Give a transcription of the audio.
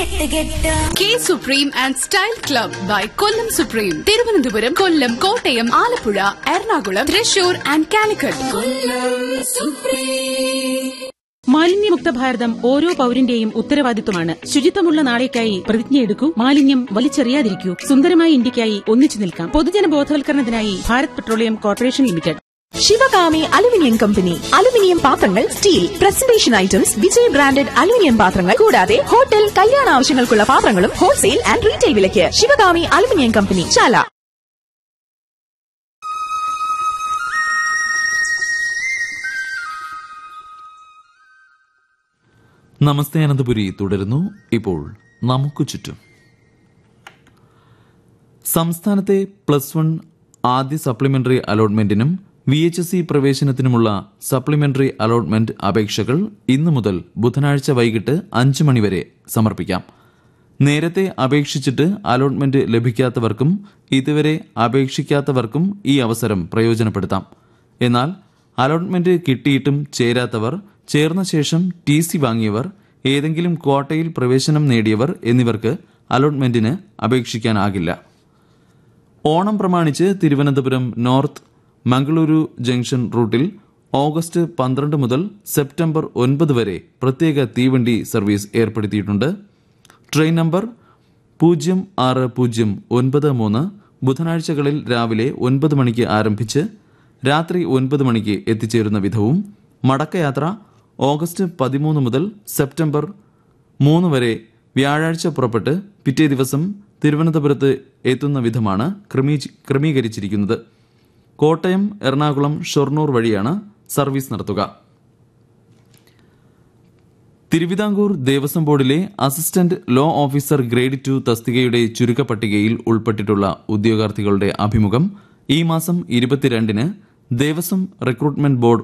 കെട്ട് കെട്ട് K supreme and style club by Kollam supreme Thiruvananthapuram Kollam Kottayam Alappuzha Ernakulam Thrissur and Calicut മാലിന്യമുക്ത ഭാരതം ഓരോ പൌരന്റെയും ഉത്തരവാദിത്വമാണ് ശുചിത്വമുള്ള നാളേക്കായി പ്രതിജ്ഞയെടുക്കൂ മാലിന്യം വലിച്ചെറിയാതിരിക്കൂ സുന്ദരമായ ഇന്ത്യക്കായി ഒന്നിച്ചു നിൽക്കാം പൊതുജന ബോധവൽക്കരണത്തിനായി Bharat petroleum corporation limited Sivakami aluminium company aluminium പാത്രങ്ങൾ steel presentation items Vijay branded aluminium പാത്രങ്ങൾ കൂടാതെ ഹോട്ടൽ കല്യാണ ആവശ്യങ്ങൾക്കുള്ള പാത്രങ്ങളും ഹോൾസെയിൽ ആൻഡ് റീറ്റെയിൽ വിലയ്ക്ക് ശിവകാമി അലുമിനിയം കമ്പനി ചാല നമസ്തേ അനന്തപുരി തുടരുന്നു ഇപ്പോൾ നമുക്ക് ചുറ്റും സംസ്ഥാനത്തെ പ്ലസ് വൺ ആദ്യ സപ്ലിമെന്ററി അലോട്ട്മെന്റിനും വി എച്ച് എസ് സി പ്രവേശനത്തിനുമുള്ള സപ്ലിമെന്ററി അലോട്ട്മെന്റ് അപേക്ഷകൾ ഇന്നു മുതൽ ബുധനാഴ്ച വൈകിട്ട് അഞ്ച് മണിവരെ സമർപ്പിക്കാം നേരത്തെ അപേക്ഷിച്ചിട്ട് അലോട്ട്മെന്റ് ലഭിക്കാത്തവർക്കും ഇതുവരെ അപേക്ഷിക്കാത്തവർക്കും ഈ അവസരം പ്രയോജനപ്പെടുത്താം എന്നാൽ അലോട്ട്മെന്റ് കിട്ടിയിട്ടും ചേരാത്തവർ ചേർന്ന ശേഷം ടി സി വാങ്ങിയവർ ഏതെങ്കിലും ക്വാട്ടയിൽ പ്രവേശനം നേടിയവർ എന്നിവർക്ക് അലോട്ട്മെന്റിന് അപേക്ഷിക്കാനാകില്ല ഓണം പ്രമാണിച്ച് തിരുവനന്തപുരം നോർത്ത് മംഗളൂരു ജംഗ്ഷൻ റൂട്ടിൽ ഓഗസ്റ്റ് പന്ത്രണ്ട് മുതൽ സെപ്റ്റംബർ ഒൻപത് വരെ പ്രത്യേക തീവണ്ടി സർവീസ് ഏർപ്പെടുത്തിയിട്ടുണ്ട് ട്രെയിൻ നമ്പർ പൂജ്യം ആറ് പൂജ്യം ഒൻപത് മൂന്ന് ബുധനാഴ്ചകളിൽ രാവിലെ ഒൻപത് മണിക്ക് ആരംഭിച്ച് രാത്രി ഒൻപത് മണിക്ക് എത്തിച്ചേരുന്ന വിധവും മടക്കയാത്ര ഓഗസ്റ്റ് പതിമൂന്ന് മുതൽ സെപ്റ്റംബർ മൂന്ന് വരെ വ്യാഴാഴ്ച പുറപ്പെട്ട് പിറ്റേ ദിവസം തിരുവനന്തപുരത്ത് എത്തുന്ന വിധമാണ് ക്രമീ- ക്രമീകരിച്ചിരിക്കുന്നത് കോട്ടയം എറണാകുളം ഷൊർണൂർ വഴിയാണ് സർവീസ് നടത്തുക തിരുവിതാംകൂർ ദേവസ്വം ബോർഡിലെ assistant law officer grade two തസ്തികയുടെ ചുരുക്കപ്പട്ടികയിൽ ഉൾപ്പെട്ടിട്ടുള്ള ഉദ്യോഗാർത്ഥികളുടെ അഭിമുഖം ഈ മാസം ഇരുപത്തിരണ്ടിന് ദേവസ്വം റിക്രൂട്ട്മെന്റ് ബോർഡ്